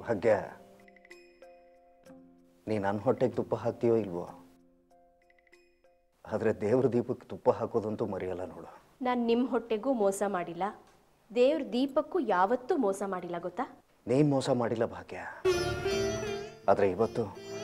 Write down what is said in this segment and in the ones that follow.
ಭಾಗ್ಯ ನೀ ನನ್ನ ಹೊಟ್ಟೆಗೆ ತುಪ್ಪ ಹಾಕ್ತೀಯೋ ಇಲ್ವೋ ಆದರೆ ದೇವ್ರ ದೀಪಕ್ಕೆ ತುಪ್ಪ ಹಾಕೋದಂತೂ ಮರೆಯಲ್ಲ ನೋಡು ನಾನು ನಿಮ್ಮ ಹೊಟ್ಟೆಗೂ ಮೋಸ ಮಾಡಿಲ್ಲ ದೇವ್ರ ದೀಪಕ್ಕೂ ಯಾವತ್ತೂ ಮೋಸ ಮಾಡಿಲ್ಲ ಗೊತ್ತಾ ನೀನು ಮೋಸ ಮಾಡಿಲ್ಲ ಭಾಗ್ಯ ಆದರೆ ಇವತ್ತು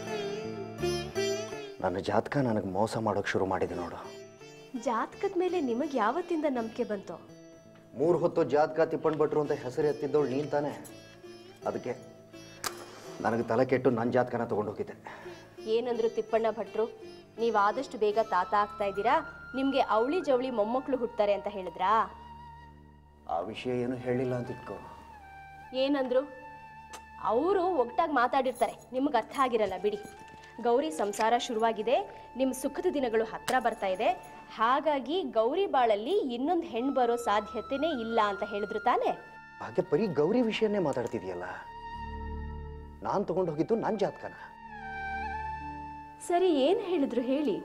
ನನ್ನ ಜಾತಕ ನನಗೆ ಮೋಸ ಮಾಡೋಕೆ ಶುರು ಮಾಡಿದೆ ನೋಡು ಜಾತಕದ ಮೇಲೆ ನಿಮಗೆ ಯಾವತ್ತಿಂದ ನಂಬಿಕೆ ಬಂತು ಮೂರು ಹೊತ್ತು ಜಾತಕ ತಿಪ್ಪಣ್ ಭಟ್ರು ಅಂತ ಹೆಸರು ಎತ್ತಿದ್ದವಳು ನೀನು ತಾನೇ ಅದಕ್ಕೆ ನನಗೆ ತಲೆ ಕೆಟ್ಟು ನನ್ನ ಜಾತಕನ ತೊಗೊಂಡು ಹೋಗಿದ್ದೆ ಏನಂದ್ರು ತಿಪ್ಪಣ್ಣ ಭಟ್ರು ನೀವು ಆದಷ್ಟು ಬೇಗ ತಾತ ಆಗ್ತಾ ಇದ್ದೀರಾ ನಿಮಗೆ ಅವಳಿ ಜವಳಿ ಮೊಮ್ಮಕ್ಕಳು ಹುಡ್ತಾರೆ ಅಂತ ಹೇಳಿದ್ರಾ ಆ ವಿಷಯ ಏನು ಹೇಳಿಲ್ಲ ಅಂತ ಇಟ್ಕೋ ಏನಂದ್ರು ಅವರು ಒಟ್ಟಾಗಿ ಮಾತಾಡಿರ್ತಾರೆ ನಿಮಗೆ ಅರ್ಥ ಆಗಿರಲ್ಲ ಬಿಡಿ ಗೌರಿ ಸಂಸಾರ ಶುರುವಾಗಿದೆ ನಿಮ್ಮ ಸುಖದ ದಿನಗಳು ಹತ್ರ ಬರ್ತಾ ಇದೆ ಹಾಗಾಗಿ ಗೌರಿ ಬಾಳಲ್ಲಿ ಇನ್ನೊಂದು ಹೆಣ್ಣು ಬರೋ ಸಾಧ್ಯತೆನೇ ಇಲ್ಲ ಅಂತ ಹೇಳಿದ್ರು ತಾನೇ ಹಾಗೆ ಬರೀ ಗೌರಿ ವಿಷಯನೇ ಮಾತಾಡ್ತಿದ್ಯಲ್ಲ ನಾನು ತಗೊಂಡು ಹೋಗಿದ್ದು ನನ್ನ ಜಾತಕನ ಸರಿ ಏನು ಹೇಳಿದ್ರು ಹೇಳಿ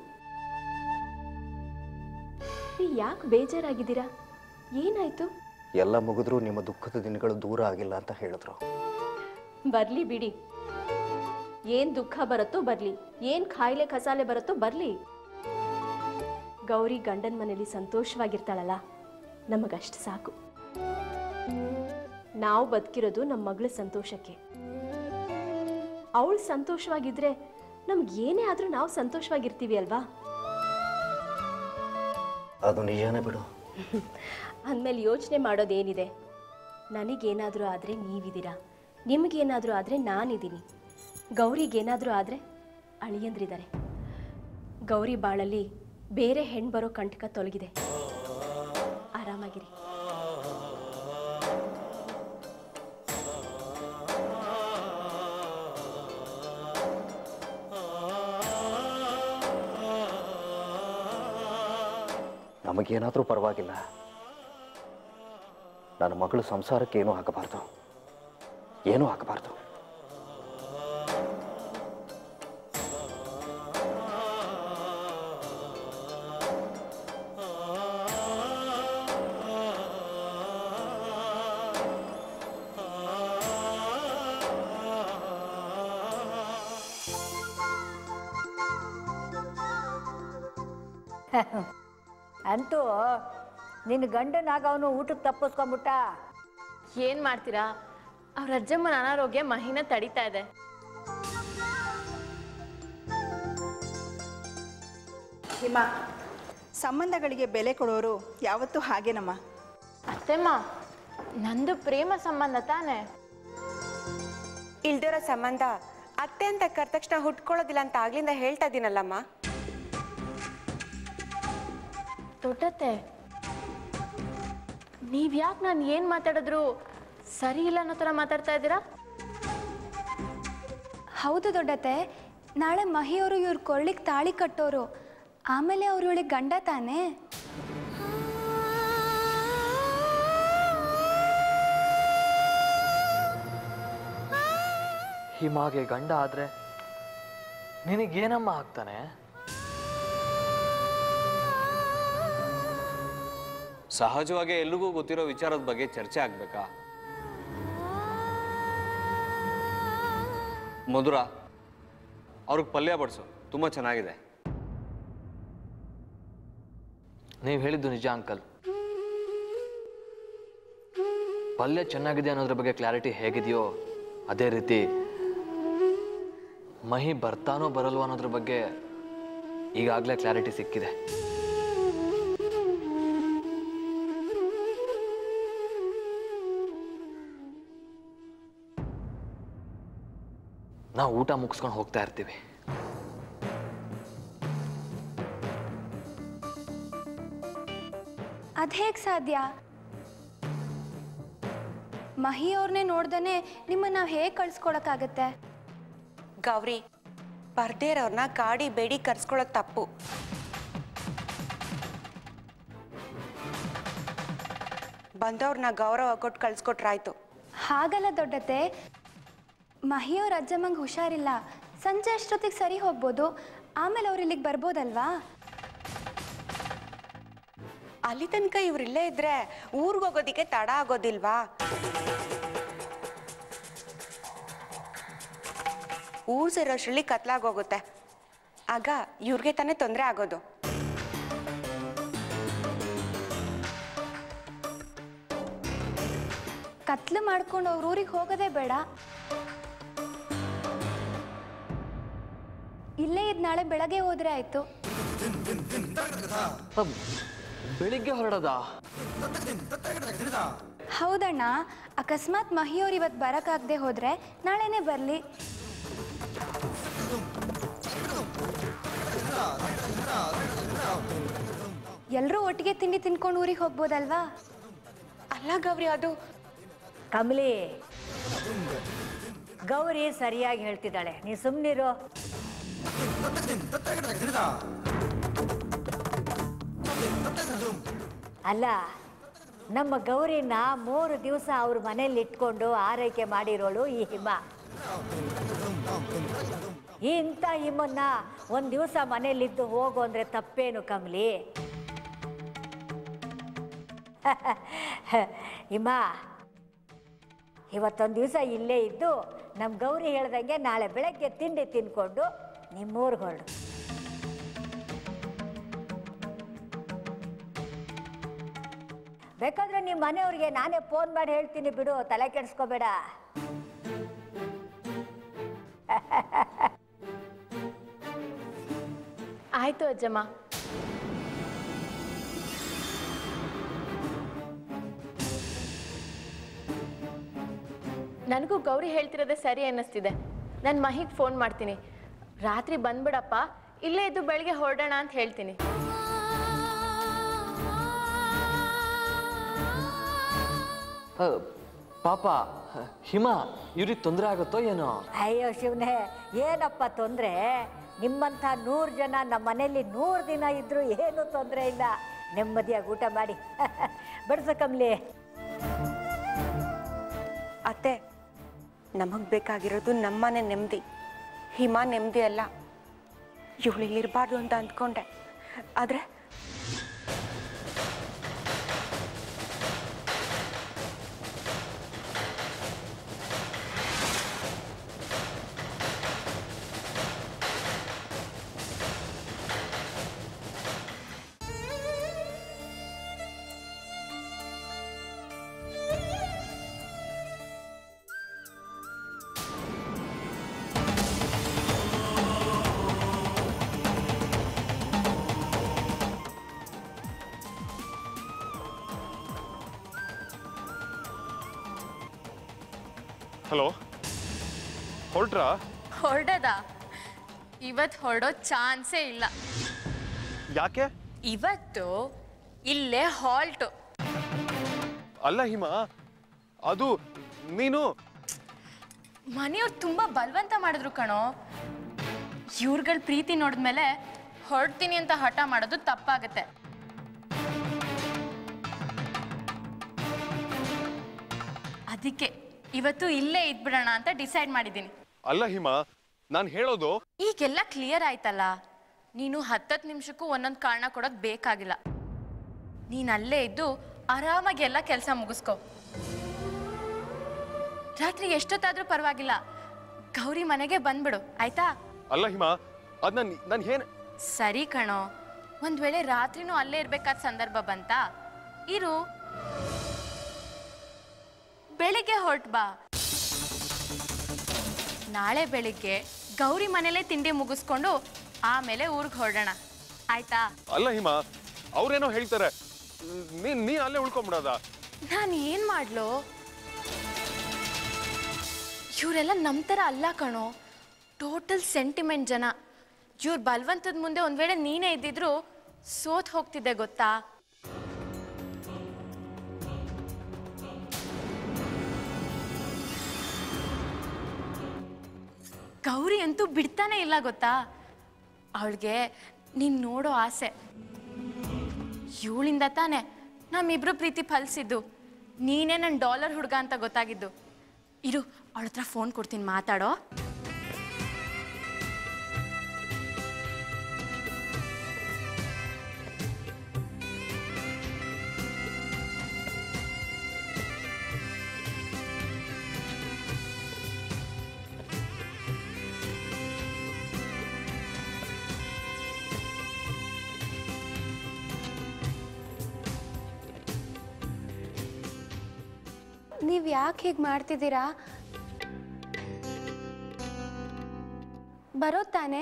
ಯಾಕೆ ಬೇಜಾರಾಗಿದ್ದೀರಾ ಏನಾಯ್ತು ಎಲ್ಲ ಮುಗಿದ್ರು ನಿಮ್ಮ ದುಃಖದ ದಿನಗಳು ದೂರ ಆಗಿಲ್ಲ ಅಂತ ಹೇಳಿದ್ರು ಬರ್ಲಿ ಬಿಡಿ ಏನ್ ದುಃಖ ಬರುತ್ತೋ ಬರ್ಲಿ ಏನ್ ಖಾಯಿಲೆ ಕಸಾಲೆ ಬರುತ್ತೋ ಬರ್ಲಿ ಗೌರಿ ಗಂಡನ ಮನೇಲಿ ಸಂತೋಷವಾಗಿರ್ತಾಳಲ್ಲ ನಮಗಷ್ಟು ಸಾಕು ನಾವು ಬದುಕಿರೋದು ನಮ್ಮ ಮಗಳ ಸಂತೋಷಕ್ಕೆ ಅವಳು ಸಂತೋಷವಾಗಿದ್ರೆ ನಮ್ಗೆ ಏನೇ ಆದ್ರೂ ನಾವು ಸಂತೋಷವಾಗಿರ್ತೀವಿ ಅಲ್ವಾ ಅದು ನಿಜಾನೇ ಬಿಡು ಅಂದಮೇಲೆ ಯೋಚನೆ ಮಾಡೋದೇನಿದೆ ನನಗೇನಾದರೂ ಆದರೆ ನೀವಿದ್ದೀರಾ ನಿಮಗೇನಾದರೂ ಆದರೆ ನಾನಿದ್ದೀನಿ ಗೌರಿಗೇನಾದರೂ ಆದರೆ ಅಳಿಯಂದ್ರಿದ್ದಾರೆ ಗೌರಿ ಬಾಳಲ್ಲಿ ಬೇರೆ ಹೆಣ್ಣು ಬರೋ ಕಂಟಕ ತೊಲಗಿದೆ ಆರಾಮಾಗಿರಿ ನಮಗೇನಾದರೂ ಪರವಾಗಿಲ್ಲ ನನ್ನ ಮಗಳು ಸಂಸಾರಕ್ಕೆ ಏನೂ ಆಗಬಾರ್ದು ಏನೂ ಆಗಬಾರ್ದು ಅಂತೂ ನಿನ್ನ ಗಂಡನಾಗ ಅವನು ಊಟಕ್ಕೆ ತಪ್ಪಿಸ್ಕೊಂಬಿಟ್ಟ ಏನ್ ಮಾಡ್ತೀರಾ ಅವ್ರ ಅಜ್ಜಮ್ಮನ ಅನಾರೋಗ್ಯ ಮಹಿನ ತಡೀತಾ ಇದೆ ಹಿಮ ಸಂಬಂಧಗಳಿಗೆ ಬೆಲೆ ಕೊಡೋರು ಯಾವತ್ತೂ ಹಾಗೇನಮ್ಮ ಅತ್ತೆಮ್ಮ ನಂದು ಪ್ರೇಮ ಸಂಬಂಧ ತಾನೆ ಇಲ್ದಿರೋ ಸಂಬಂಧ ಅತ್ತೆ ಅಂತ ಕರೆದ ತಕ್ಷಣ ಹುಟ್ಕೊಳ್ಳೋದಿಲ್ಲ ಅಂತ ಆಗ್ಲಿಂದ ಹೇಳ್ತಾ ಇದ್ದೀನಲ್ಲಮ್ಮ ದೊಡ್ಡತ್ತೆ ನೀವ್ ಯಾಕೆ ನಾನು ಏನ್ ಮಾತಾಡಿದ್ರು ಸರಿ ಇಲ್ಲ ಅನ್ನೋ ಥರ ಮಾತಾಡ್ತಾ ಇದ್ದೀರಾ ಹೌದು ದೊಡ್ಡತೆ ನಾಳೆ ಮಹಿಯವರು ಇವ್ರ ಕೊಳ್ಳಿಗೆ ತಾಳಿ ಕಟ್ಟೋರು ಆಮೇಲೆ ಅವ್ರು ಇವಳಿಗೆ ಗಂಡ ತಾನೇ ಹಿಮಾಗೆ ಗಂಡ ಆದ್ರೆ ನಿನಗೇನಮ್ಮ ಆಗ್ತಾನೆ ಸಹಜವಾಗಿ ಎಲ್ರಿಗೂ ಗೊತ್ತಿರೋ ವಿಚಾರದ ಬಗ್ಗೆ ಚರ್ಚೆ ಆಗ್ಬೇಕಾ ಮಧುರ ಅವ್ರಿಗೆ ಪಲ್ಯ ಬಡಿಸು ತುಂಬ ಚೆನ್ನಾಗಿದೆ ನೀವು ಹೇಳಿದ್ದು ನಿಜ ಅಂಕಲ್ ಪಲ್ಯ ಚೆನ್ನಾಗಿದೆ ಅನ್ನೋದ್ರ ಬಗ್ಗೆ ಕ್ಲಾರಿಟಿ ಹೇಗಿದೆಯೋ ಅದೇ ರೀತಿ ಮಹಿ ಬರ್ತಾನೋ ಬರಲ್ವೋ ಅನ್ನೋದ್ರ ಬಗ್ಗೆ ಈಗಾಗಲೇ ಕ್ಲಾರಿಟಿ ಸಿಕ್ಕಿದೆ ನಾವು ಊಟ ಮುಗಿಸ್ಕೊಂಡು ಹೋಗ್ತಾ ಇರ್ತೀವಿ ಅದು ಹೇಗೆ ಸಾಧ್ಯ ಮಹಿಯವ್ರನ್ನೇ ನೋಡ್ದೇ ನಿಮ್ಮನ್ನ ನಾವು ಹೇಗೆ ಕಳ್ಸ್ಕೊಳಕ್ಕಾಗತ್ತೆ ಗೌರಿ ಬರ್ದೇ ಇರೋರ್ನ ಗಾಡಿ ಬೇಡಿ ಕರ್ಸ್ಕೊಳ್ಳೋದು ತಪ್ಪು ಬಂದವ್ರನ್ನ ಗೌರವ ಕೊಟ್ಟು ಕಳ್ಸ್ಕೊಟ್ರಾಯ್ತು ಹಾಗಲ್ಲ ದೊಡ್ಡತೆ ಮಹಿಯವ್ರ ಅಜ್ಜಮ್ಮಂಗೆ ಹುಷಾರಿಲ್ಲ ಸಂಜೆ ಅಷ್ಟೊತ್ತಿಗೆ ಸರಿ ಹೋಗ್ಬೋದು ಆಮೇಲೆ ಅವ್ರು ಇಲ್ಲಿಗೆ ಬರ್ಬೋದಲ್ವಾ ಅಲ್ಲಿ ತನಕ ಇವ್ರಿಲ್ಲೇ ಇದ್ರೆ ಊರ್ಗ್ ಹೋಗೋದಿಕ್ಕೆ ತಡ ಆಗೋದಿಲ್ವಾ ಊರು ಸೇರೋಷ್ಟರಲ್ಲಿ ಕತ್ಲಾಗೋಗುತ್ತೆ ಆಗ ಇವ್ರಿಗೆ ತಾನೇ ತೊಂದರೆ ಆಗೋದು ಕತ್ಲು ಮಾಡ್ಕೊಂಡು ಅವ್ರ ಊರಿಗೆ ಹೋಗೋದೇ ಬೇಡ ಇಲ್ಲೇ ಇದ್ ನಾಳೆ ಬೆಳಗ್ಗೆ ಹೋದ್ರೆ ಆಯ್ತು ಅಬ್, ಬೆಳಿಗ್ಗೆ ಹೊರಡೋದಾ ಹೌದಣ್ಣ ಅಕಸ್ಮಾತ್ ಮಹಿಯವ್ರು ಇವತ್ತು ಬರೋಕ್ಕಾಗದೆ ಹೋದ್ರೆ ನಾಳೆನೇ ಬರಲಿ ಎಲ್ಲರೂ ಒಟ್ಟಿಗೆ ತಿಂಡಿ ತಿನ್ಕೊಂಡು ಊರಿಗೆ ಹೋಗ್ಬೋದಲ್ವಾ ಅಲ್ಲ ಗೌರಿ ಅದು ಕಮಲಿ ಗೌರಿ ಸರಿಯಾಗಿ ಹೇಳ್ತಿದ್ದಾಳೆ ನೀ ಸುಮ್ಮನಿರು ಅಲ್ಲ ನಮ್ಮ ಗೌರಿನ ಮೂರು ದಿವಸ ಅವ್ರ ಮನೇಲಿ ಇಟ್ಕೊಂಡು ಆರೈಕೆ ಮಾಡಿರೋಳು ಈ ಹಿಮ ಇಂಥ ಹಿಮನ್ನ ಒಂದು ದಿವಸ ಮನೇಲಿದ್ದು ಹೋಗು ಅಂದರೆ ತಪ್ಪೇನು ಕಮಲಿ ಹಿಮ ಇವತ್ತೊಂದು ದಿವಸ ಇಲ್ಲೇ ಇದ್ದು ನಮ್ಮ ಗೌರಿ ಹೇಳ್ದಂಗೆ ನಾಳೆ ಬೆಳಗ್ಗೆ ತಿಂಡಿ ತಿನ್ಕೊಂಡು ನಿಮ್ಮೂರಿಗೆ ಹೊರಡು ಬೇಕಾದ್ರೆ ನಿಮ್ಮ ಮನೆಯವ್ರಿಗೆ ನಾನೇ ಫೋನ್ ಮಾಡಿ ಹೇಳ್ತೀನಿ ಬಿಡು ತಲೆ ಕೆಡಿಸ್ಕೋಬೇಡ ಆಯ್ತು ಅಜ್ಜಮ್ಮ ನನಗೂ ಗೌರಿ ಹೇಳ್ತಿರೋದೇ ಸರಿ ಅನ್ನಿಸ್ತಿದೆ ನಾನು ಮಹಿಗೆ ಫೋನ್ ಮಾಡ್ತೀನಿ ರಾತ್ರಿ ಬಂದ್ಬಿಡಪ್ಪ ಇಲ್ಲೇ ಇದ್ದು ಬೆಳಿಗ್ಗೆ ಹೊರಡೋಣ ಅಂತ ಹೇಳ್ತೀನಿ ಅ, ಪಾಪ ಹಿಮ ಇವ್ರಿಗೆ ತೊಂದರೆ ಆಗುತ್ತೋ ಏನೋ ಅಯ್ಯೋ ಶಿವನೇ ಏನಪ್ಪ ತೊಂದರೆ ನಿಮ್ಮಂಥ ನೂರು ಜನ ನಮ್ಮ ಮನೇಲಿ ನೂರು ದಿನ ಇದ್ರೂ ಏನೂ ತೊಂದರೆ ಇಲ್ಲ ನೆಮ್ಮದಿಯಾಗಿ ಊಟ ಮಾಡಿ ಬಡ್ಸ ಕಮ್ಲಿ ಅತ್ತೆ ನಮಗೆ ಬೇಕಾಗಿರೋದು ನಮ್ಮನೆ ನೆಮ್ಮದಿ ಹಿಮ ನೆಮ್ಮದಿ ಅಲ್ಲ ಇವಳು ಇಲ್ಲಿರಬಾರ್ದು ಅಂತ ಅಂದ್ಕೊಂಡೆ ಆದರೆ ಹಲೋ ಹೊರಟ್ರಾ ಹೊರಡದ ಇವತ್ತು ಹೊರಡೋ ಚಾನ್ಸೇ ಇಲ್ಲ ಯಾಕೆ ಇವತ್ತು ಇಲ್ಲೇ ಹಾಲ್ಟು ಅಲ್ಲ ಹಿಮ ಅದು ನೀನು ಮನೆಯವ್ರು ತುಂಬ ಬಲವಂತ ಮಾಡಿದ್ರು ಕಣೋ ಇವ್ರುಗಳ ಪ್ರೀತಿ ನೋಡಿದ್ಮೇಲೆ ಹೊರಡ್ತೀನಿ ಅಂತ ಹಠ ಮಾಡೋದು ತಪ್ಪಾಗತ್ತೆ ಅದಕ್ಕೆ ಇವತ್ತು ಇಲ್ಲೇ ಇದ್ಬಿಡೋಣ ಅಂತ ಡಿಸೈಡ್ ಮಾಡಿದ್ದೀನಿ ಅಲ್ಲ ಹಿಮ ನಾನು ಹೇಳೋದು ಈಗೆಲ್ಲ ಕ್ಲಿಯರ್ ಆಯ್ತಲ್ಲ ನೀನು ಹತ್ತತ್ತು ನಿಮಿಷಕ್ಕೂ ಒಂದೊಂದು ಕಾರಣ ಕೊಡೋದು ಬೇಕಾಗಿಲ್ಲ ನೀನು ಅಲ್ಲೇ ಇದ್ದು ಆರಾಮಾಗಿ ಎಲ್ಲ ಕೆಲಸ ಮುಗಿಸ್ಕೊ ರಾತ್ರಿ ಎಷ್ಟೊತ್ತಾದ್ರೂ ಪರವಾಗಿಲ್ಲ ಗೌರಿ ಮನೆಗೆ ಬಂದ್ಬಿಡು ಆಯ್ತಾ ಅಲ್ಲ ಹಿಮ ಅದ್ ನಾನು ನಾನು ಏನ್ ಸರಿ ಕಣೋ ಒಂದ್ ವೇಳೆ ರಾತ್ರಿನೂ ಅಲ್ಲೇ ಇರ್ಬೇಕಾದ ಸಂದರ್ಭ ಬಂತಾ ಇರು ಬೆಳಿಗ್ಗೆ ಹೊರಟ್ ಬಾ ನಾಳೆ ಬೆಳಿಗ್ಗೆ ಗೌರಿ ಮನೇಲೆ ತಿಂಡಿ ಮುಗಿಸ್ಕೊಂಡು ಆಮೇಲೆ ಊರಿಗೆ ಹೊರಡೋಣ ಆಯ್ತಾ ಅಲ್ಲ ಹಿಮ ಅವ್ರೇನೋ ಹೇಳ್ತಾರೆ ನೀನ್ ನೀ ಅಲ್ಲೇ ಉಳ್ಕೊಂಬಿಡೋದ ನಾನು ಏನ್ ಮಾಡ್ಲೋ ಇವರೆಲ್ಲ ನಮ್ಮ ಥರ ಅಲ್ಲ ಕಣೋ ಟೋಟಲ್ ಸೆಂಟಿಮೆಂಟ್ ಜನ ಇವ್ರ ಬಲವಂತದ ಮುಂದೆ ಒಂದ್ ವೇಳೆ ನೀನೇ ಇದ್ದಿದ್ರು ಸೋತ್ ಹೋಗ್ತಿದ್ದೆ ಗೊತ್ತಾ ಗೌರಿ ಅಂತೂ ಬಿಡ್ತಾನೆ ಇಲ್ಲ ಗೊತ್ತಾ ಅವಳಿಗೆ ನೀನ್ ನೋಡೋ ಆಸೆ ಇವಳಿಂದ ತಾನೆ ನಮ್ಮಿಬ್ರು ಪ್ರೀತಿ ಫಲಿಸಿದ್ದು ನೀನೇ ನನ್ನ ಡಾಲರ್ ಹುಡುಗ ಅಂತ ಗೊತ್ತಾಗಿದ್ದು ಇರು ಅವಳ ಹತ್ರ ಫೋನ್ ಕೊಡ್ತೀನಿ ಮಾತಾಡೋ ನೀವು ಯಾಕೆ ಹೀಗೆ ಮಾಡ್ತಿದ್ದೀರಾ ಬರೋ ತಾನೇ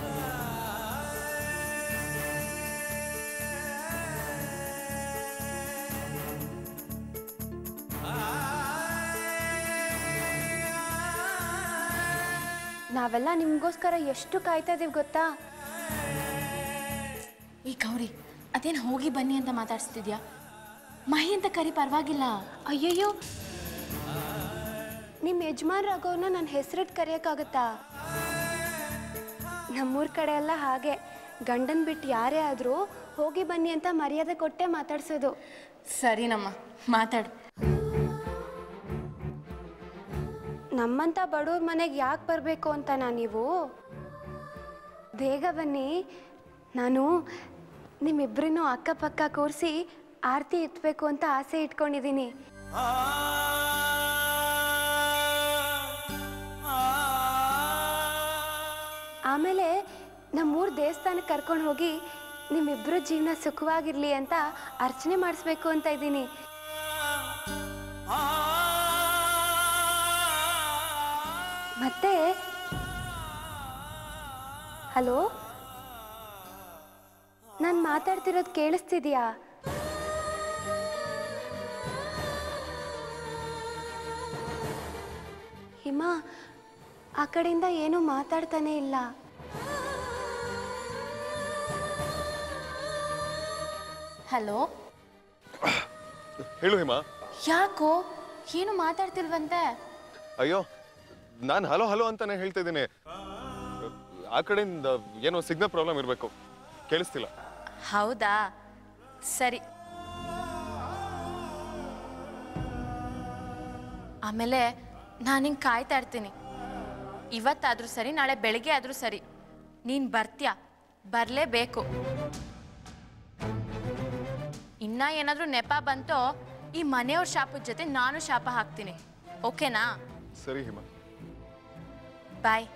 ನಾವೆಲ್ಲ ನಿಮಗೋಸ್ಕರ ಎಷ್ಟು ಕಾಯ್ತಾ ಇದೀವಿ ಗೊತ್ತಾ ಈ ಗೌರಿ ಅದೇನು ಹೋಗಿ ಬನ್ನಿ ಅಂತ ಮಾತಾಡ್ಸ್ತಿದ್ಯಾ ಮಹಿ ಅಂತ ಕರಿ ಪರವಾಗಿಲ್ಲ ಅಯ್ಯಯ್ಯೋ ನಿಮ್ಮ ಯಜಮಾನ್ರಾಗೋನ್ನ ನನ್ನ ಹೆಸರಿಟ್ಟು ಕರೆಯೋಕ್ಕಾಗತ್ತಾ ನಮ್ಮೂರ ಕಡೆ ಎಲ್ಲ ಹಾಗೆ ಗಂಡನ್ ಬಿಟ್ಟು ಯಾರೇ ಆದರೂ ಹೋಗಿ ಬನ್ನಿ ಅಂತ ಮರ್ಯಾದೆ ಕೊಟ್ಟೆ ಮಾತಾಡ್ಸೋದು ಸರಿನಮ್ಮ ಮಾತಾಡು ನಮ್ಮಂಥ ಬಡವ್ರ ಮನೆಗೆ ಯಾಕೆ ಬರಬೇಕು ಅಂತನಾ ನೀವು ಬೇಗ ಬನ್ನಿ ನಾನು ನಿಮ್ಮಿಬ್ಬರನ್ನೂ ಅಕ್ಕಪಕ್ಕ ಕೂರಿಸಿ ಆರತಿ ಎತ್ತಬೇಕು ಅಂತ ಆಸೆ ಇಟ್ಕೊಂಡಿದ್ದೀನಿ ಆಮೇಲೆ ನಮ್ಮೂರ ದೇವಸ್ಥಾನಕ್ಕೆ ಕರ್ಕೊಂಡು ಹೋಗಿ ನಿಮ್ಮಿಬ್ಬರ ಜೀವನ ಸುಖವಾಗಿರಲಿ ಅಂತ ಅರ್ಚನೆ ಮಾಡಿಸ್ಬೇಕು ಅಂತ ಇದ್ದೀನಿ ಮತ್ತೆ ಹಲೋ ನಾನು ಮಾತಾಡ್ತಿರೋದು ಕೇಳಿಸ್ತಿದ್ಯಾ ಹಿಮ ಆ ಕಡೆಯಿಂದ ಏನೂ ಮಾತಾಡ್ತಾನೆ ಇಲ್ಲ ಹಲೋ ಹೇಳು ಹಿಮ ಯಾಕೋ ಏನು ಮಾತಾಡ್ತಿಲ್ವಂತೆ ಅಯ್ಯೋ ನಾನು ಹಲೋ ಹಲೋ ಅಂತಾನೆ ಹೇಳ್ತಾ ಇದ್ದೀನಿ ಆ ಕಡೆಯಿಂದ ಏನೋ ಸಿಗ್ನಲ್ ಪ್ರಾಬ್ಲಮ್ ಇರಬೇಕು ಕೇಳಿಸ್ತಿಲ್ಲ ಹೌದಾ ಸರಿ ಆಮೇಲೆ ನಾನು ಹಿಂಗೆ ಕಾಯ್ತಾ ಇರ್ತೀನಿ ಇವತ್ತಾದರೂ ಸರಿ ನಾಳೆ ಬೆಳಿಗ್ಗೆ ಆದರೂ ಸರಿ ನೀನು ಬರ್ತೀಯ ಬರಲೇಬೇಕು ಇನ್ನ ಏನಾದರೂ ನೆಪ ಬಂತೋ ಈ ಮನೆಯವ್ರ ಶಾಪದ ಜೊತೆ ನಾನು ಶಾಪ ಹಾಕ್ತೀನಿ ಓಕೆನಾ ಸರಿ ಹಿಮ ಬಾಯ್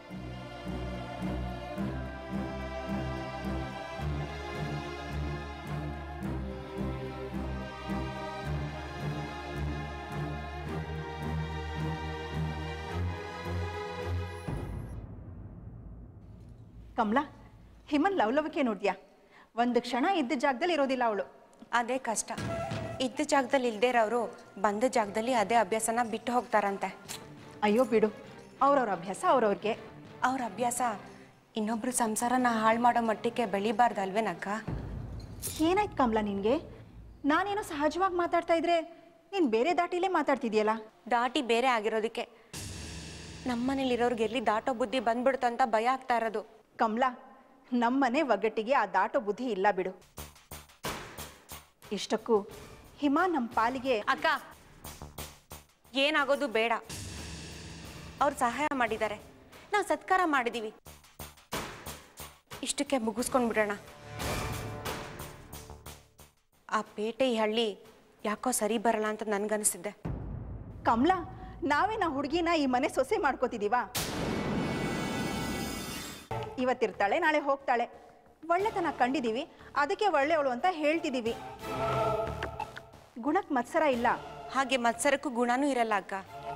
ಕಮಲಾ ಹಿಮನ್ ಲವಲವಿಕೆ ನೋಡ್ದ್ಯಾ ಒಂದು ಕ್ಷಣ ಇದ್ದ ಜಾಗದಲ್ಲಿ ಇರೋದಿಲ್ಲ ಅವಳು ಅದೇ ಕಷ್ಟ ಇದ್ದ ಜಾಗದಲ್ಲಿ ಇಲ್ದೇ ಇರೋರು ಬಂದ ಜಾಗದಲ್ಲಿ ಅದೇ ಅಭ್ಯಾಸನ ಬಿಟ್ಟು ಹೋಗ್ತಾರಂತೆ ಅಯ್ಯೋ ಬಿಡು ಅವ್ರವ್ರ ಅಭ್ಯಾಸ ಅವ್ರವ್ರಿಗೆ ಅವ್ರ ಅಭ್ಯಾಸ ಇನ್ನೊಬ್ರು ಸಂಸಾರನ ಹಾಳು ಮಾಡೋ ಮಟ್ಟಕ್ಕೆ ಬೆಳಿಬಾರ್ದಲ್ವೇನಕ್ಕ ಏನಾಯ್ತು ಕಮಲಾ ನಿನಗೆ ನಾನೇನೋ ಸಹಜವಾಗಿ ಮಾತಾಡ್ತಾ ಇದ್ರೆ ನೀನು ಬೇರೆ ದಾಟಿಲೇ ಮಾತಾಡ್ತಿದ್ಯಲ್ಲ ದಾಟಿ ಬೇರೆ ಆಗಿರೋದಕ್ಕೆ ನಮ್ಮನೇಲಿರೋರ್ಗೆ ಎಲ್ಲಿ ದಾಟೋ ಬುದ್ಧಿ ಬಂದ್ಬಿಡ್ತಂತ ಭಯ ಆಗ್ತಾ ಇರೋದು ಕಮಲಾ ನಮ್ಮನೆ ಒಗ್ಗಟ್ಟಿಗೆ ಆ ದಾಟೋ ಬುದ್ಧಿ ಇಲ್ಲ ಬಿಡು ಇಷ್ಟಕ್ಕೂ ಹಿಮ ನಮ್ಮ ಪಾಲಿಗೆ ಅಕ್ಕ ಏನಾಗೋದು ಬೇಡ ಅವ್ರು ಸಹಾಯ ಮಾಡಿದ್ದಾರೆ ನಾವು ಸತ್ಕಾರ ಮಾಡಿದೀವಿ ಇಷ್ಟಕ್ಕೆ ಮುಗಿಸ್ಕೊಂಡ್ಬಿಡೋಣ ಆ ಪೇಟೆ ಈ ಹಳ್ಳಿ ಯಾಕೋ ಸರಿ ಬರಲ್ಲ ಅಂತ ನನ್ಗನ್ಸಿದ್ದೆ ಕಮಲಾ ನಾವೇ ನಾ ಹುಡುಗಿನ ಈ ಮನೆ ಸೊಸೆ ಮಾಡ್ಕೋತಿದೀವಾ ಇವತ್ತಿರ್ತಾಳೆ ನಾಳೆ ಹೋಗ್ತಾಳೆ ಒಳ್ಳೆತನ ಕಂಡಿದ್ದೀವಿ ಅದಕ್ಕೆ ಒಳ್ಳೆಯವಳು ಅಂತ ಹೇಳ್ತಿದ್ದೀವಿ ಗುಣಕ್ಕೆ ಮತ್ಸರ ಇಲ್ಲ ಹಾಗೆ ಮತ್ಸರಕ್ಕೂ ಗುಣನೂ ಇರಲ್ಲ ಅಕ್ಕ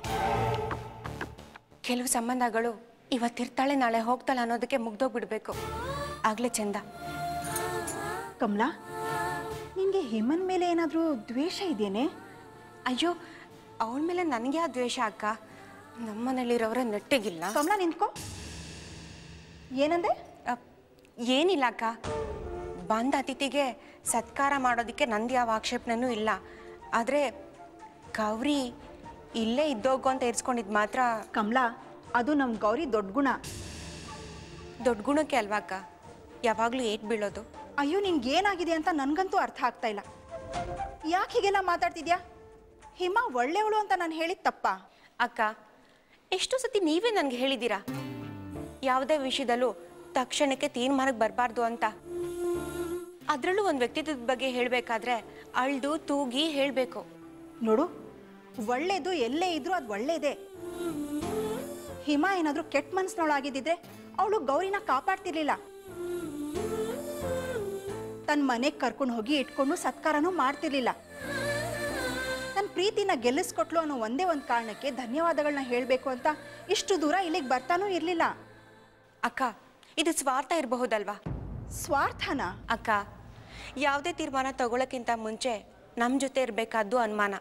ಕೆಲವು ಸಂಬಂಧಗಳು ಇವತ್ತಿರ್ತಾಳೆ ನಾಳೆ ಹೋಗ್ತಾಳೆ ಅನ್ನೋದಕ್ಕೆ ಮುಗ್ದೋಗ್ಬಿಡ್ಬೇಕು ಆಗ್ಲೇ ಚಂದ ಕಮಲಾ ನಿನಗೆ ಹೇಮನ್ ಮೇಲೆ ಏನಾದರೂ ದ್ವೇಷ ಇದೆಯೇನೆ ಅಯ್ಯೋ ಅವಳ ಮೇಲೆ ನನಗೆ ಆ ದ್ವೇಷ ಅಕ್ಕ ನಮ್ಮನೇಲಿರೋರ ನೆಟ್ಟಿಗಿಲ್ಲ ಕಮಲಾ ನಿಂತ್ಕೋ ಏನಂದೆ ಅಪ್, ಏನಿಲ್ಲ ಅಕ್ಕ ಬಂದ ಅತಿಥಿಗೆ ಸತ್ಕಾರ ಮಾಡೋದಕ್ಕೆ ನಂದು ಯಾವ ಆಕ್ಷೇಪಣೆನೂ ಇಲ್ಲ ಆದರೆ ಗೌರಿ ಇಲ್ಲೇ ಇದ್ದೋಗು ಅಂತ ಇರಿಸ್ಕೊಂಡಿದ್ದು ಮಾತ್ರ ಕಮಲಾ ಅದು ನಮ್ಮ ಗೌರಿ ದೊಡ್ಡ ಗುಣ ದೊಡ್ಡ ಗುಣಕ್ಕೆ ಅಲ್ವಾ ಅಕ್ಕ ಯಾವಾಗಲೂ ಏಟ್ ಬೀಳೋದು ಅಯ್ಯೋ ನಿನ್ಗೆ ಏನಾಗಿದೆ ಅಂತ ನನಗಂತೂ ಅರ್ಥ ಆಗ್ತಾ ಇಲ್ಲ ಯಾಕೆ ಹೀಗೆಲ್ಲ ಮಾತಾಡ್ತಿದ್ಯಾ ಹಿಮ ಒಳ್ಳೆಯವಳು ಅಂತ ನಾನು ಹೇಳಿದ ತಪ್ಪಾ ಅಕ್ಕ ಎಷ್ಟೋ ಸತಿ ನೀವೇ ನನಗೆ ಹೇಳಿದ್ದೀರಾ ಯಾವುದೇ ವಿಷಯದಲ್ಲೂ ತಕ್ಷಣಕ್ಕೆ ತೀರ್ಮಾನಕ್ಕೆ ಬರಬಾರ್ದು ಅಂತ ಅದರಲ್ಲೂ ಒಂದು ವ್ಯಕ್ತಿತ್ವದ ಬಗ್ಗೆ ಹೇಳಬೇಕಾದ್ರೆ ಅಳ್ದು ತೂಗಿ ಹೇಳಬೇಕು ನೋಡು ಒಳ್ಳೇದು ಎಲ್ಲೇ ಇದ್ರೂ ಅದು ಒಳ್ಳೇದೇ ಹಿಮ ಏನಾದರೂ ಕೆಟ್ಟ ಮನಸ್ಸಿನವಳಾಗಿದ್ದಿದ್ರೆ ಅವಳು ಗೌರಿನ ಕಾಪಾಡ್ತಿರ್ಲಿಲ್ಲ ತನ್ನ ಮನೆಗೆ ಕರ್ಕೊಂಡು ಹೋಗಿ ಇಟ್ಕೊಂಡು ಸತ್ಕಾರನೂ ಮಾಡ್ತಿರ್ಲಿಲ್ಲ ನನ್ನ ನನ್ನ ಪ್ರೀತಿನ ಗೆಲ್ಲಿಸ್ಕೊಟ್ಲು ಅನ್ನೋ ಒಂದೇ ಒಂದು ಕಾರಣಕ್ಕೆ ಧನ್ಯವಾದಗಳನ್ನ ಹೇಳಬೇಕು ಅಂತ ಇಷ್ಟು ದೂರ ಇಲ್ಲಿಗೆ ಬರ್ತಾನೂ ಇರಲಿಲ್ಲ ಅಕ್ಕ ಇದು ಸ್ವಾರ್ಥ ಇರಬಹುದಲ್ವಾ ಸ್ವಾರ್ಥನ ಅಕ್ಕ ಯಾವುದೇ ತೀರ್ಮಾನ ತಗೊಳ್ಳೋಕ್ಕಿಂತ ಮುಂಚೆ ನಮ್ಮ ಜೊತೆ ಇರಬೇಕಾದ್ದು ಅನುಮಾನ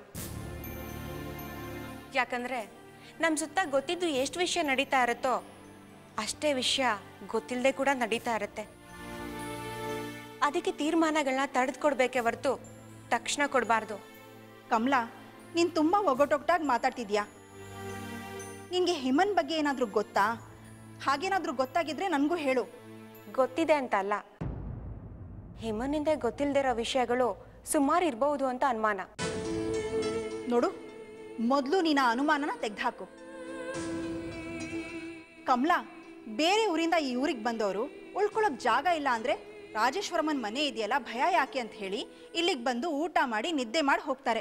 ಯಾಕಂದ್ರೆ ನಮ್ಮ ಸುತ್ತ ಗೊತ್ತಿದ್ದು ಎಷ್ಟು ವಿಷಯ ನಡೀತಾ ಇರುತ್ತೋ ಅಷ್ಟೇ ವಿಷಯ ಗೊತ್ತಿಲ್ಲದೆ ಕೂಡ ನಡೀತಾ ಇರುತ್ತೆ ಅದಕ್ಕೆ ತೀರ್ಮಾನಗಳನ್ನ ತಡೆದುಕೊಡ್ಬೇಕೇ ಹೊರತು ತಕ್ಷಣ ಕೊಡಬಾರ್ದು ಕಮಲಾ ನೀನು ತುಂಬ ಒಗಟೊಗಟಾಗಿ ಮಾತಾಡ್ತಿದ್ಯಾ ನಿನಗೆ ಹಿಮನ್ ಬಗ್ಗೆ ಏನಾದರೂ ಗೊತ್ತಾ ಹಾಗೇನಾದರೂ ಗೊತ್ತಾಗಿದ್ರೆ ನನಗೂ ಹೇಳು ಗೊತ್ತಿದೆ ಅಂತ ಅಲ್ಲ ಹಿಮನಿಂದ ಗೊತ್ತಿಲ್ಲದಿರೋ ವಿಷಯಗಳು ಸುಮಾರು ಇರಬಹುದು ಅಂತ ಅನುಮಾನ ನೋಡು ಮೊದಲು ನೀನು ಆ ಅನುಮಾನನ ತೆಗೆದುಹಾಕು ಕಮಲಾ ಬೇರೆ ಊರಿಂದ ಈ ಊರಿಗೆ ಬಂದವರು ಉಳ್ಕೊಳ್ಳೋಕೆ ಜಾಗ ಇಲ್ಲ ಅಂದರೆ ರಾಜೇಶ್ವರಮ್ಮನ ಮನೆ ಇದೆಯಲ್ಲ ಭಯ ಯಾಕೆ ಅಂತ ಹೇಳಿ ಇಲ್ಲಿಗೆ ಬಂದು ಊಟ ಮಾಡಿ ನಿದ್ದೆ ಮಾಡಿ ಹೋಗ್ತಾರೆ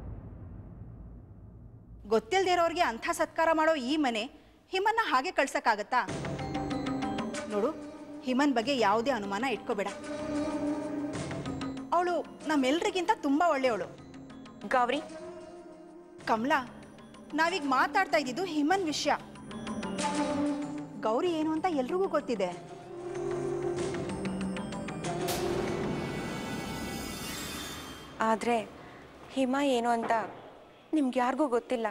ಗೊತ್ತಿಲ್ಲದೆ ಇರೋರಿಗೆ ಅಂಥ ಸತ್ಕಾರ ಮಾಡೋ ಈ ಮನೆ ಹಿಮನ್ನ ಹಾಗೆ ಕಳ್ಸಕ್ಕಾಗತ್ತಾ ನೋಡು ಹಿಮನ್ ಬಗ್ಗೆ ಯಾವುದೇ ಅನುಮಾನ ಇಟ್ಕೋಬೇಡ ಅವಳು ನಮ್ಮೆಲ್ರಿಗಿಂತ ತುಂಬ ಒಳ್ಳೆಯವಳು ಗೌರಿ ಕಮಲಾ ನಾವೀಗ ಮಾತಾಡ್ತಾ ಇದ್ದಿದ್ದು ಹಿಮನ್ ವಿಷಯ ಗೌರಿ ಏನು ಅಂತ ಎಲ್ರಿಗೂ ಗೊತ್ತಿದೆ ಆದರೆ ಹಿಮ ಏನು ಅಂತ ನಿಮ್ಗೆ ಯಾರಿಗೂ ಗೊತ್ತಿಲ್ಲ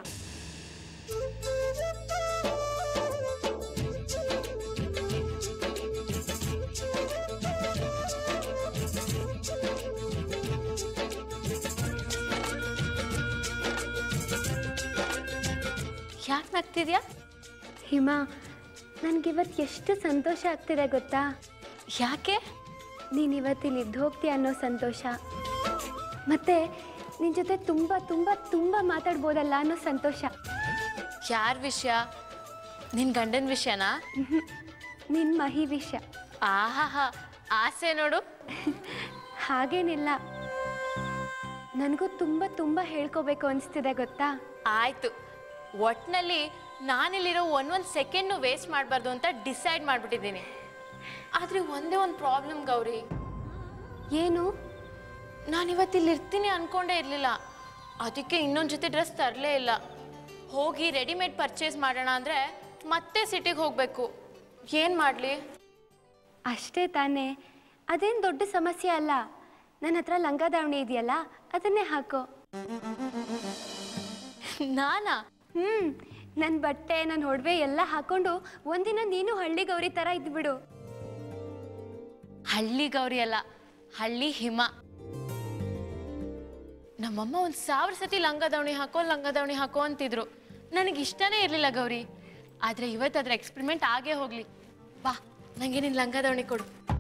ಯಾಕೆ ನಗ್ತಿದ್ಯಾ ಹಿಮ ನನಗಿವತ್ತು ಎಷ್ಟು ಸಂತೋಷ ಆಗ್ತಿದೆ ಗೊತ್ತಾ ಯಾಕೆ ನೀನು ಇವತ್ತಿಲ್ಲಿ ಇದ್ದು ಹೋಗ್ತೀಯ ಅನ್ನೋ ಸಂತೋಷ ಮತ್ತೆ ನಿನ್ನ ಜೊತೆ ತುಂಬ ತುಂಬ ತುಂಬ ಮಾತಾಡ್ಬೋದಲ್ಲ ಅನ್ನೋ ಸಂತೋಷ ಯಾರ ವಿಷಯ ನಿನ್ನ ಗಂಡನ ವಿಷಯನಾ ನಿನ್ನ ಮಹಿ ವಿಷಯ ಆಹಾಹಾ ಆಸೆ ನೋಡು ಹಾಗೇನಿಲ್ಲ ನನಗೂ ತುಂಬ ತುಂಬ ಹೇಳ್ಕೋಬೇಕು ಅನಿಸ್ತಿದೆ ಗೊತ್ತಾ ಆಯ್ತು ಒಟ್ನಲ್ಲಿ ನಾನಿಲ್ಲಿರೋ ಒಂದೊಂದು ಸೆಕೆಂಡ್ನು ವೇಸ್ಟ್ ಮಾಡಬಾರ್ದು ಅಂತ ಡಿಸೈಡ್ ಮಾಡಿಬಿಟ್ಟಿದ್ದೀನಿ ಆದರೆ ಒಂದೇ ಒಂದು ಪ್ರಾಬ್ಲಮ್ ಗೌರಿ ಏನು ನಾನು ಇವತ್ತಿಲ್ಲಿ ಇರ್ತೀನಿ ಅನ್ಕೊಂಡೇ ಇರಲಿಲ್ಲ ಅದಕ್ಕೆ ಇನ್ನೊಂದು ಜೊತೆ ಡ್ರೆಸ್ ತರಲೇ ಇಲ್ಲ ಹೋಗಿ ರೆಡಿಮೇಡ್ ಪರ್ಚೇಸ್ ಮಾಡೋಣ ಅಂದರೆ ಮತ್ತೆ ಸಿಟಿಗೆ ಹೋಗಬೇಕು ಏನು ಮಾಡಲಿ ಅಷ್ಟೇ ತಾನೇ ಅದೇನು ದೊಡ್ಡ ಸಮಸ್ಯೆ ಅಲ್ಲ ನನ್ನ ಹತ್ರ ಲಂಗ ದಾವಣಿ ಇದೆಯಲ್ಲ ಅದನ್ನೇ ಹಾಕೋ ನಾನಾ ಹ್ಞೂ ನನ್ನ ಬಟ್ಟೆ ನನ್ನ ಒಡವೆ ಎಲ್ಲ ಹಾಕೊಂಡು ಒಂದಿನ ನೀನು ಹಳ್ಳಿ ಗೌರಿ ಥರ ಇದ್ಬಿಡು ಹಳ್ಳಿ ಗೌರಿ ಅಲ್ಲ ಹಳ್ಳಿ ಹಿಮ ನಮ್ಮಮ್ಮ ಒಂದು ಸಾವಿರ ಸತಿ ಲಂಗ ದಾವಣಿ ಹಾಕೋ ಲಂಗ ದಾವಣಿ ಹಾಕೋ ಅಂತಿದ್ರು ನನಗೆ ಇಷ್ಟನೇ ಇರಲಿಲ್ಲ ಗೌರಿ ಆದರೆ ಇವತ್ತು ಅದ್ರ ಎಕ್ಸ್ಪೆರಿಮೆಂಟ್ ಆಗೇ ಹೋಗಲಿ ಬಾ ನನಗೆ ನಿನ್ನ ಲಂಗ ದಾವಣಿ ಕೊಡು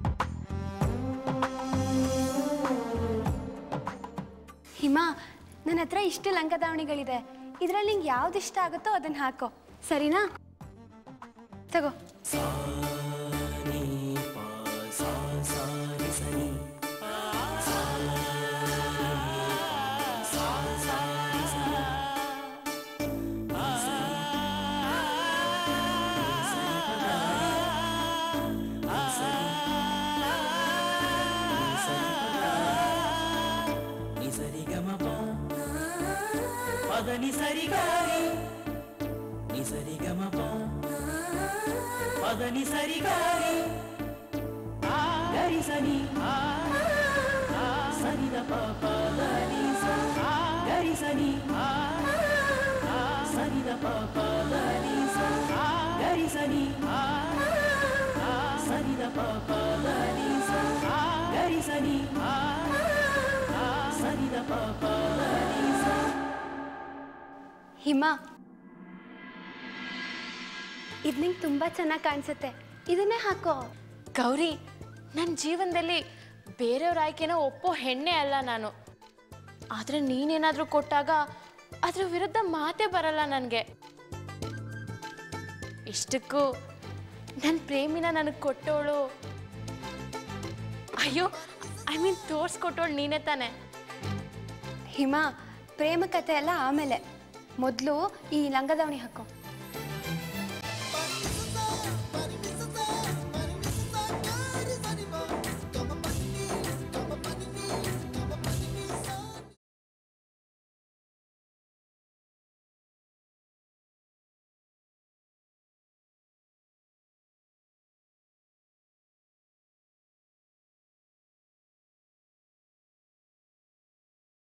ಹಿಮ ನನ್ನ ಹತ್ರ ಇಷ್ಟು ಲಂಗ ದಾವಣಿಗಳಿದೆ ಇದರಲ್ಲಿ ನಿಂಗೆ ಯಾವ್ದು ಇಷ್ಟ ಆಗುತ್ತೋ ಅದನ್ನ ಹಾಕೋ ಸರಿನಾ ತಗೋ పదని సరిగారి ని సరి గమ పదని సరిగారి గరి సని సని ద ప దని గరి సని సని ద ప దని గరి సని సని ద ప దని గరి సని సని ద ప దని ಹಿಮ ಇದು ನಿಂಗೆ ತುಂಬ ಚೆನ್ನಾಗಿ ಕಾಣಿಸುತ್ತೆ ಇದನ್ನೇ ಹಾಕೋ ಗೌರಿ ನನ್ನ ಜೀವನದಲ್ಲಿ ಬೇರೆಯವ್ರ ಆಯ್ಕೆನ ಒಪ್ಪೋ ಹೆಣ್ಣೆ ಅಲ್ಲ ನಾನು ಆದರೆ ನೀನೇನಾದರೂ ಕೊಟ್ಟಾಗ ಅದ್ರ ವಿರುದ್ಧ ಮಾತೇ ಬರಲ್ಲ ನನಗೆ ಇಷ್ಟಕ್ಕೂ ನನ್ನ ಪ್ರೇಮಿನ ನನಗೆ ಕೊಟ್ಟೋಳು ಅಯ್ಯೋ ಐ ಮೀನ್ ತೋರಿಸ್ಕೊಟ್ಟೋಳು ನೀನೇ ತಾನೆ ಹಿಮ ಪ್ರೇಮ ಕಥೆ ಎಲ್ಲ ಆಮೇಲೆ ಮೊದಲು ಈ ಲಂಗದಾವಣಿ ಹಾಕೋ